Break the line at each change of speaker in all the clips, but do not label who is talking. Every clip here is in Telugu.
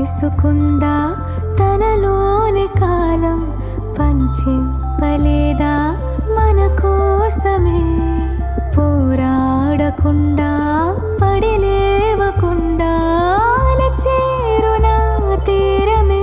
చేసుకుందా తనలోని కాలం పంచింపలేదా మన కోసమే పోరాడకుండా పడి లేవకుండా చేరునా తీరమే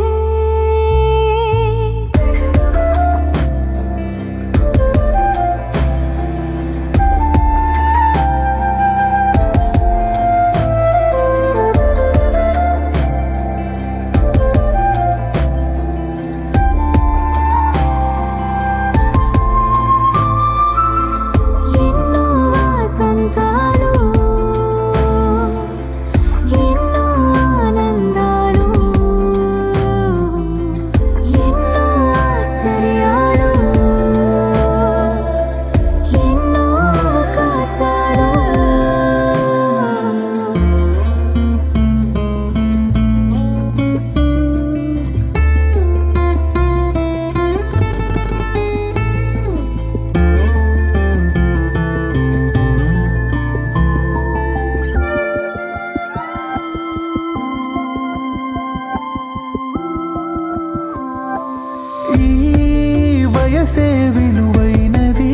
ఎన్నో వసంతాలు ఎన్నో ఆనందాలు ఎన్నో ఆశ్చర్యాలు ఎన్నో అవకాశాలు
ఈ వయసే విలువైనది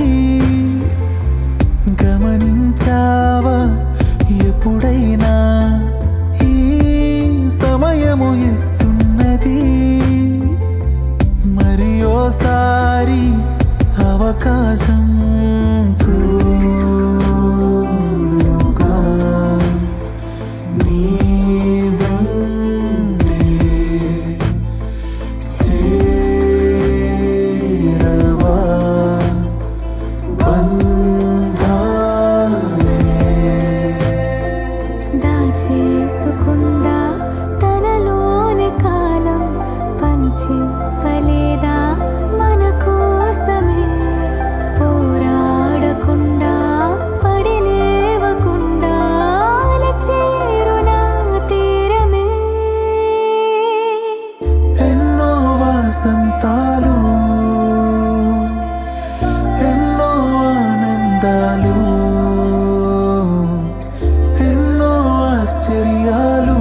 గమనించావా ఎప్పుడైనా ఈ సమయము ఇస్తున్నది మరి ఓసారి అవకాశం తోడుగా నీ వెన్నే చేరవా
దాచేసుకుందా తనలోని కాలం పంచింపలేదా మన కోసమే పోరాడకుండా పడి లేవకుండా చేరునా తీరమే
ఎన్నో వసంతాలు ఎన్నో ఆనందాలు ఎన్నో ఆశ్చర్యాలు